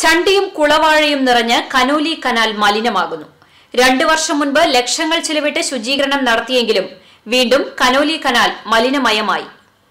ചണ്ടിയും കുളവാഴയും നിറഞ്ഞ് Conolly canal മലിനമാകുന്നു രണ്ടു വർഷം മുൻപ് ലക്ഷങ്ങൾ ചിലവിട്ട് ശുചീകരണം നടത്തിയെങ്കിലും വീണ്ടും കനോലി കനാൽ മലിനമയമായി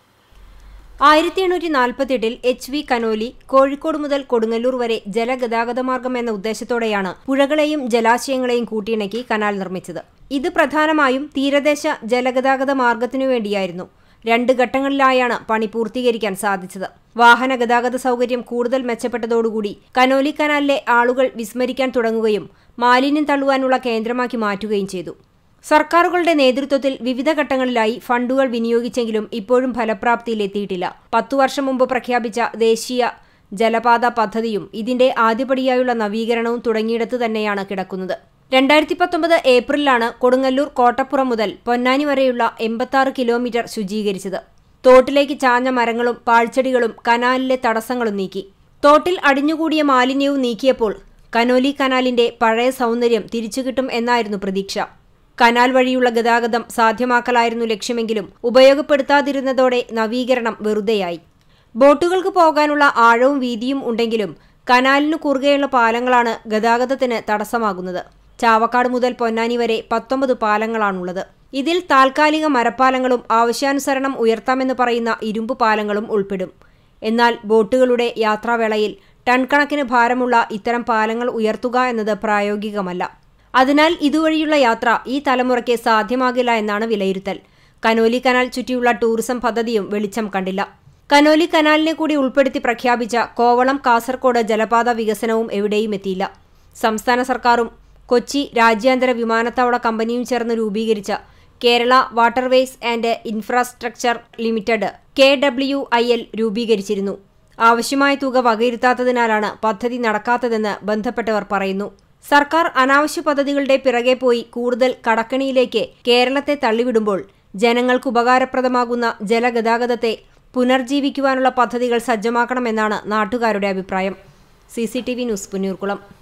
ആയിരത്തി എണ്ണൂറ്റി നാൽപ്പത്തിയെട്ടിൽ എച്ച് വി കനോലി കോഴിക്കോട് മുതൽ കൊടുങ്ങല്ലൂർ വരെ ജലഗതാഗത മാർഗം എന്ന ഉദ്ദേശത്തോടെയാണ് പുഴകളെയും ജലാശയങ്ങളെയും കൂട്ടിയിണക്കി കനാൽ നിർമ്മിച്ചത് ഇത് പ്രധാനമായും തീരദേശ ജലഗതാഗത മാർഗത്തിനു വേണ്ടിയായിരുന്നു രണ്ട് ഘട്ടങ്ങളിലായാണ് പണി പൂർത്തീകരിക്കാൻ സാധിച്ചത് വാഹന ഗതാഗത സൗകര്യം കൂടുതൽ മെച്ചപ്പെട്ടതോടുകൂടി കനോലി കനാലിലെ ആളുകൾ വിസ്മരിക്കാൻ തുടങ്ങുകയും മാലിന്യം തള്ളുവാനുള്ള കേന്ദ്രമാക്കി മാറ്റുകയും ചെയ്തു സർക്കാരുകളുടെ നേതൃത്വത്തിൽ വിവിധ ഘട്ടങ്ങളിലായി ഫണ്ടുകൾ വിനിയോഗിച്ചെങ്കിലും ഇപ്പോഴും ഫലപ്രാപ്തിയിലെത്തിയിട്ടില്ല പത്തു വർഷം മുമ്പ് പ്രഖ്യാപിച്ച ദേശീയ ജലപാത പദ്ധതിയും ഇതിന്റെ ആദ്യപടിയായുള്ള നവീകരണവും തുടങ്ങിയിടത്ത് തന്നെയാണ് കിടക്കുന്നത് രണ്ടായിരത്തി പത്തൊമ്പത് ഏപ്രിലാണ് കൊടുങ്ങല്ലൂർ കോട്ടപ്പുറം മുതൽ പൊന്നാനി വരെയുള്ള എൺപത്തി കിലോമീറ്റർ ശുചീകരിച്ചത് തോട്ടിലേക്ക് ചാഞ്ഞ മരങ്ങളും പാഴ്ചെടികളും കനാലിലെ തടസ്സങ്ങളും നീക്കി തോട്ടിൽ അടിഞ്ഞുകൂടിയ മാലിന്യവും നീക്കിയപ്പോൾ കനോലി കനാലിന്റെ പഴയ സൗന്ദര്യം തിരിച്ചുകിട്ടും എന്നായിരുന്നു പ്രതീക്ഷ കനാൽ വഴിയുള്ള ഗതാഗതം സാധ്യമാക്കലായിരുന്നു ലക്ഷ്യമെങ്കിലും ഉപയോഗപ്പെടുത്താതിരുന്നതോടെ നവീകരണം വെറുതെയായി ബോട്ടുകൾക്ക് പോകാനുള്ള ആഴവും വീതിയും ഉണ്ടെങ്കിലും കനാലിനു കുറുകെയുള്ള പാലങ്ങളാണ് ഗതാഗതത്തിന് തടസ്സമാകുന്നത് ചാവക്കാട് മുതൽ പൊന്നാനി വരെ പത്തൊമ്പത് പാലങ്ങളാണുള്ളത് ഇതിൽ താൽക്കാലിക മരപ്പാലങ്ങളും ആവശ്യാനുസരണം ഉയർത്താമെന്ന് പറയുന്ന ഇരുമ്പ് പാലങ്ങളും ഉൾപ്പെടും എന്നാൽ ബോട്ടുകളുടെ യാത്രാവേളയിൽ ടൺ കണക്കിന് ഭാരമുള്ള ഇത്തരം പാലങ്ങൾ ഉയർത്തുക എന്നത് പ്രായോഗികമല്ല അതിനാൽ ഇതുവഴിയുള്ള യാത്ര ഈ തലമുറയ്ക്ക് സാധ്യമാകില്ല എന്നാണ് വിലയിരുത്തൽ കനോലി കനാൽ ചുറ്റിയുള്ള ടൂറിസം പദ്ധതിയും വെളിച്ചം കണ്ടില്ല കനോലി കനാലിനെ കൂടി ഉൾപ്പെടുത്തി പ്രഖ്യാപിച്ച കോവളം കാസർകോട് ജലപാത വികസനവും എവിടെയും എത്തിയില്ല സംസ്ഥാന സർക്കാരും കൊച്ചി രാജ്യാന്തര വിമാനത്താവള കമ്പനിയും ചേർന്ന് രൂപീകരിച്ച Kerala waterways and infrastructure limited K W I L രൂപീകരിച്ചിരുന്നു ആവശ്യമായ തുക വകയിരുത്താത്തതിനാലാണ് പദ്ധതി നടക്കാത്തതെന്ന് ബന്ധപ്പെട്ടവർ പറയുന്നു സർക്കാർ അനാവശ്യ പദ്ധതികളുടെ പിറകെ പോയി കൂടുതൽ കടക്കണിയിലേക്ക് കേരളത്തെ തള്ളിവിടുമ്പോൾ ജനങ്ങൾക്ക് ഉപകാരപ്രദമാകുന്ന ജലഗതാഗതത്തെ പുനർജീവിക്കുവാനുള്ള പദ്ധതികൾ സജ്ജമാക്കണമെന്നാണ് നാട്ടുകാരുടെ അഭിപ്രായം സി ന്യൂസ് പുന്നൂർകുളം